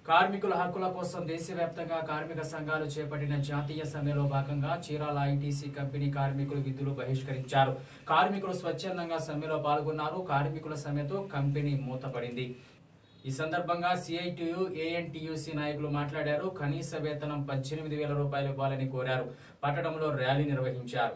కార్మికుల హక్కుల కోసం దేశవ్యాప్తంగా కార్మిక సంఘాలు చేపట్టిన జాతీయ సమ్మెలో భాగంగా చీరాల ఐటీసీ కంపెనీ కార్మికులు విధులు బహిష్కరించారు కార్మికులు స్వచ్ఛందంగా సమ్మెలో పాల్గొన్నారు కార్మికుల సమ్మెతో కంపెనీ మూతపడింది ఈ సందర్భంగా సిఐటియు ఏఎన్టీయూసీ నాయకులు మాట్లాడారు కనీస వేతనం పద్దెనిమిది వేల రూపాయలు ఇవ్వాలని కోరారు పట్టణంలో ర్యాలీ నిర్వహించారు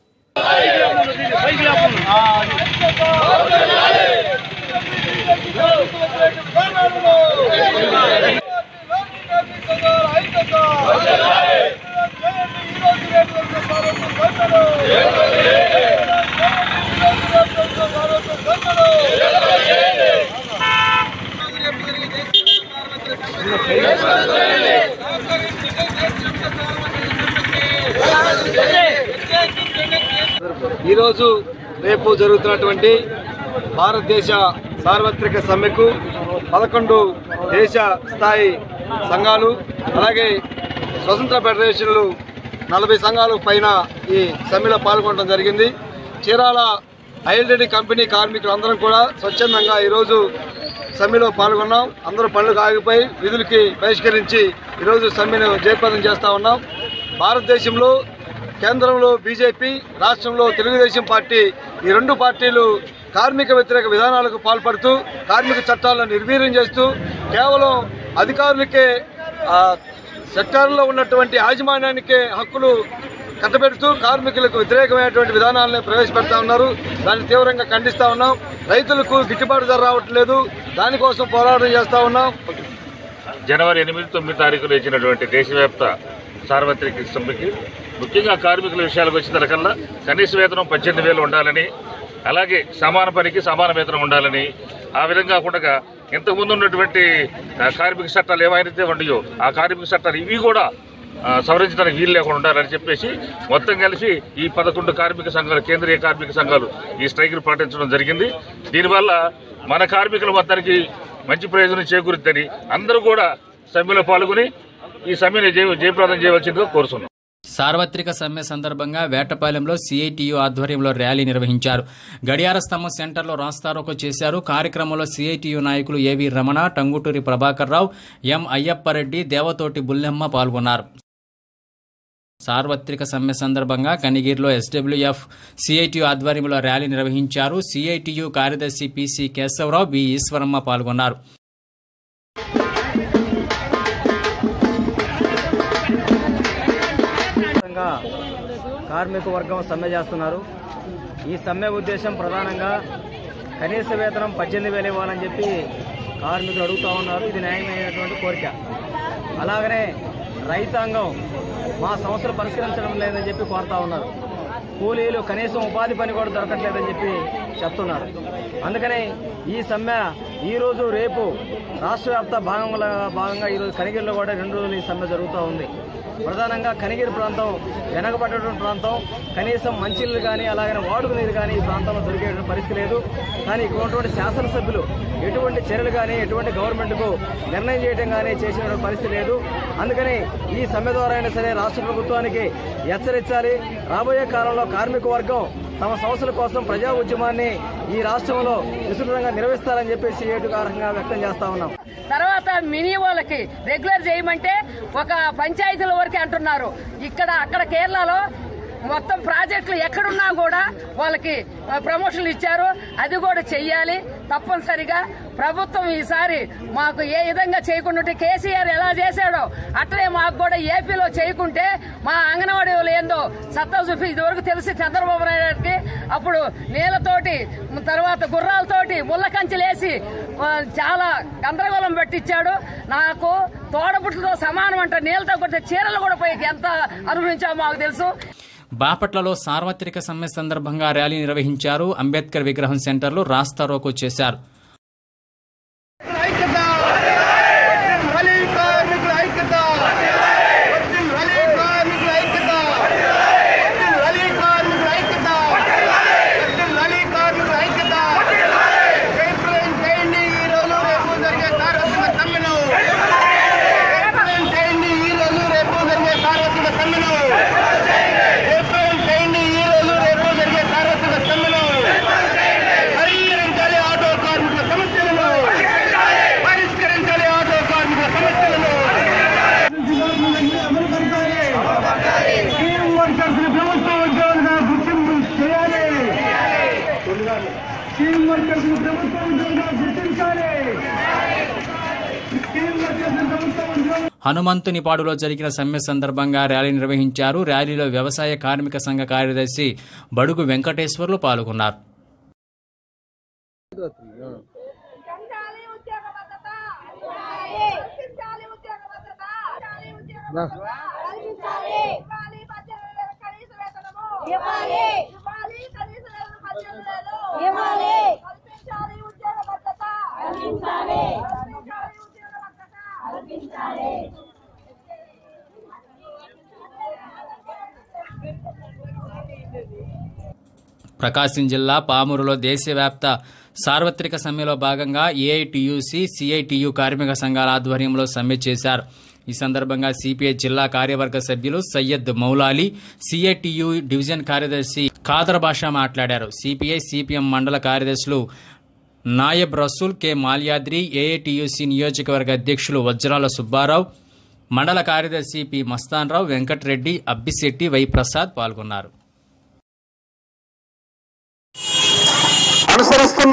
ఈరోజు రేపు జరుగుతున్నటువంటి భారతదేశ సార్వత్రిక సమ్మెకు పదకొండు దేశ స్థాయి సంఘాలు అలాగే స్వతంత్ర ఫెడరేషన్లు నలభై సంఘాలు పైన ఈ సమ్మెలో పాల్గొనడం జరిగింది చీరాల ఐఎల్రెడీ కంపెనీ కార్మికులు అందరం కూడా స్వచ్ఛందంగా ఈరోజు సమ్మెలో పాల్గొన్నాం అందరూ పనులకు ఆగిపోయి విధులకి బహిష్కరించి ఈరోజు సమ్మెను జయప్రదం చేస్తా ఉన్నాం భారతదేశంలో కేంద్రంలో బీజేపీ రాష్ట్రంలో తెలుగుదేశం పార్టీ ఈ రెండు పార్టీలు కార్మిక వ్యతిరేక విధానాలకు పాల్పడుతూ కార్మిక చట్టాలను నిర్వీర్యం చేస్తూ కేవలం అధికారులకే ఆ, సెక్టార్లో ఉన్నటువంటి యాజమాన్యానికే హక్కులు కట్టబెడుతూ కార్మికులకు వ్యతిరేకమైనటువంటి విధానాలను ప్రవేశపెడతా ఉన్నారు దాన్ని తీవ్రంగా ఖండిస్తా ఉన్నాం రైతులకు గిట్టుబాటు ధర రావట్లేదు దానికోసం పోరాటం చేస్తా ఉన్నాం జనవరి ఎనిమిది తొమ్మిది తారీఖులు ఇచ్చినటువంటి దేశవ్యాప్త సార్వత్రిక సమ్మెకి ముఖ్యంగా కార్మికుల విషయాలకు వచ్చిన కనీస వేతనం పద్దెనిమిది వేలు ఉండాలని అలాగే సమాన పనికి సమాన వేతనం ఉండాలని ఆ విధంగా కాకుండా ఇంతకుముందు ఉన్నటువంటి ఆ, కార్మిక చట్టాలు ఏవైతే ఉన్నాయో ఆ కార్మిక చట్టాలు ఇవి కూడా ఆ, సవరించడానికి వీలు లేకుండా ఉండాలని చెప్పేసి మొత్తం కలిసి ఈ పదకొండు కార్మిక సంఘాలు కేంద్రీయ కార్మిక సంఘాలు ఈ స్ట్రైక్ను ప్రకటించడం జరిగింది దీనివల్ల మన కార్మికుల మొత్తానికి మంచి ప్రయోజనం చేకూరుద్దని అందరూ కూడా సమ్మెలో పాల్గొని ఈ సమ్మెని జయ జయప్రదం చేయవలసిందిగా కోరుతున్నాం సార్వత్రిక సమ్మె సందర్భంగా వేటపాలెంలో సిఐటియు ఆధ్వర్యంలో ర్యాలీ నిర్వహించారు గడియార స్తంభం సెంటర్లో రాస్తారోకో చేశారు కార్యక్రమంలో సిఐటియు నాయకులు ఏవి రమణ టంగుటూరి ప్రభాకర్ రావు ఎం అయ్యప్పరెడ్డి దేవతోటి బుల్లెమ్మ పాల్గొన్నారు సార్వత్రిక సమ్మె సందర్భంగా కనిగిరిలో ఎస్డబ్ల్యూఎఫ్ సిఐటియు ఆధ్వర్యంలో ర్యాలీ నిర్వహించారు సిఐటియు కార్యదర్శి పిసి కేశవరావు బి ఈశ్వరమ్మ పాల్గొన్నారు వ్యాప్తంగా కార్మిక వర్గం సమ్మె చేస్తున్నారు ఈ సమ్మె ఉద్దేశం ప్రధానంగా కనీస వేతనం పద్దెనిమిది వేలు ఇవ్వాలని చెప్పి కార్మికులు అడుగుతా ఉన్నారు ఇది న్యాయమైనటువంటి కోరిక అలాగనే రైతాంగం మా సమస్యలు పరిష్కరించడం లేదని చెప్పి కోరుతా ఉన్నారు కూలీలు కనీసం ఉపాధి పని కూడా దొరకట్లేదని చెప్పి చెప్తున్నారు అందుకనే ఈ సమ్మె ఈ రోజు రేపు రాష్ట్ర వ్యాప్త భాగంలో భాగంగా ఈరోజు కనిగిరిలో కూడా రెండు రోజులు ఈ సమ్మె జరుగుతూ ఉంది ప్రధానంగా కనిగిరి ప్రాంతం వెనకబడ్డటువంటి ప్రాంతం కనీసం మంచినీళ్ళు కానీ అలాగనే వాడుక నీరు కానీ ఈ ప్రాంతంలో దొరికేటువంటి పరిస్థితి లేదు కానీ ఇక్కడ ఉన్నటువంటి శాసనసభ్యులు ఎటువంటి చర్యలు కానీ ఎటువంటి గవర్నమెంట్కు నిర్ణయం చేయడం కానీ చేసినటువంటి పరిస్థితి లేదు అందుకని ఈ సమ్మె ద్వారా అయినా సరే రాష్ట్ర ప్రభుత్వానికి హెచ్చరించాలి రాబోయే కాలంలో కార్మిక వర్గం తమ సమస్యల కోసం ప్రజా ఉద్యమాన్ని ఈ రాష్ట్రంలో విస్తృతంగా నిర్వహిస్తారని చెప్పేసి ఏటుకారంగా వ్యక్తం చేస్తా ఉన్నాం తర్వాత మినీ వాళ్ళకి రెగ్యులర్ చేయమంటే ఒక పంచాయతీల వరకే అంటున్నారు ఇక్కడ అక్కడ కేరళలో మొత్తం ప్రాజెక్టులు ఎక్కడున్నా కూడా వాళ్ళకి ఆ, ప్రమోషన్లు ఇచ్చారు అది కూడా చెయ్యాలి తప్పనిసరిగా ప్రభుత్వం ఈసారి మాకు ఏ విధంగా చేయకుండా ఉంటే కేసీఆర్ ఎలా చేశాడో అట్లే మాకు కూడా ఏపీలో చేయకుంటే మా అంగన్వాడీ వాళ్ళు ఏందో సత్తా చూపి ఇదివరకు తెలిసి చంద్రబాబు నాయుడు గారికి అప్పుడు నీళ్లతోటి తర్వాత గుర్రాలతోటి ముళ్ళ కంచెలేసి ఆ, చాలా గందరగోళం పెట్టించాడు నాకు తోడబుట్లతో సమానం అంట నీళ్ళతో కొట్టే చీరలు కూడా పోయి ఎంత అనుభవించామో మాకు తెలుసు బాపట్లలో సార్వత్రిక సమ్మె సందర్భంగా ర్యాలీ నిర్వహించారు అంబేద్కర్ విగ్రహం సెంటర్లో రాస్తారోకో చేశారు ఆటో కార్మికుల హనుమంతునిపాడులో జరిగిన సమ్మె సందర్భంగా ర్యాలీ నిర్వహించారు ర్యాలీలో వ్యవసాయ కార్మిక సంఘ కార్యదర్శి బడుగు వెంకటేశ్వర్లు పాల్గొన్నారు పెంచాలి ఉద్యోగ భద్రత కల్పించాలి ఉద్యోగ భద్రత కల్పించాలి ఉద్యోగ భద్రత కల్పించాలి ఇవ్వాలి పద్దెనిమిది వేల కనీస వేతనము ఇవ్వాలి ఇవ్వాలి కనీస వేతనం పద్దెనిమిది వేలు ఇవ్వాలి కల్పించాలి ఉద్యోగ భద్రత కల్పించాలి కల్పించాలి ఉద్యోగ భద్రత కల్పించాలి ప్రకాశం జిల్లా పామూరులో దేశవ్యాప్త సార్వత్రిక సమ్మెలో భాగంగా ఏఐటియుసి సిఐటియు కార్మిక సంఘాల ఆధ్వర్యంలో సమ్మె చేశారు ఈ సందర్భంగా సిపిఐ జిల్లా కార్యవర్గ సభ్యులు సయ్యద్ మౌలాలి సిఐటియు డివిజన్ కార్యదర్శి ఖాదర్ బాషా మాట్లాడారు సిపిఐ సిపిఎం మండల కార్యదర్శులు నాయబ్ రసూల్ కె మాల్యాద్రి ఏఐటియుసి నియోజకవర్గ అధ్యక్షులు వజ్రాల సుబ్బారావు మండల కార్యదర్శి పి మస్తాన్రావు వెంకటరెడ్డి అబ్బిశెట్టి వై ప్రసాద్ పాల్గొన్నారు అనుసరిస్తున్న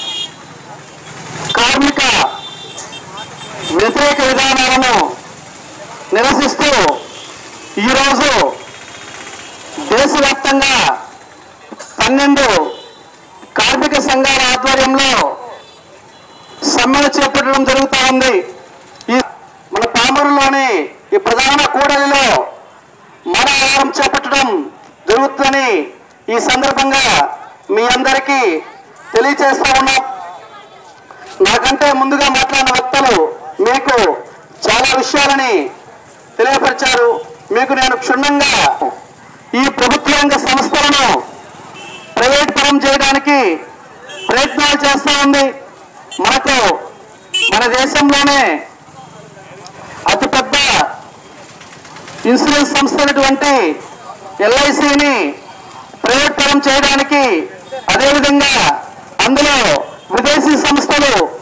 కార్మిక వ్యతిరేక విధానాలను నిరసిస్తూ ఈరోజు దేశవ్యాప్తంగా పన్నెండు కార్మిక సంఘాల ఆధ్వర్యంలో సమ్మెను చేపట్టడం జరుగుతూ ఉంది ఈ మన పామరులోని ఈ ప్రధాన కూడలిలో మన ఆహారం చేపట్టడం జరుగుతుందని ఈ సందర్భంగా మీ అందరికీ తెలియచేస్తా ఉన్నాం నాకంటే ముందుగా మాట్లాడిన వక్తలు మీకు చాలా విషయాలని తెలియపరిచారు మీకు నేను క్షుణ్ణంగా ఈ ప్రభుత్వ రంగ సంస్థలను ప్రైవేట్ పరం చేయడానికి ప్రయత్నాలు చేస్తూ ఉంది మనకు మన దేశంలోనే అతిపెద్ద ఇన్సూరెన్స్ సంస్థ అయినటువంటి ఎల్ఐసిని ప్రైవేట్ పరం చేయడానికి అదేవిధంగా అందులో విదేశీ సంస్థలు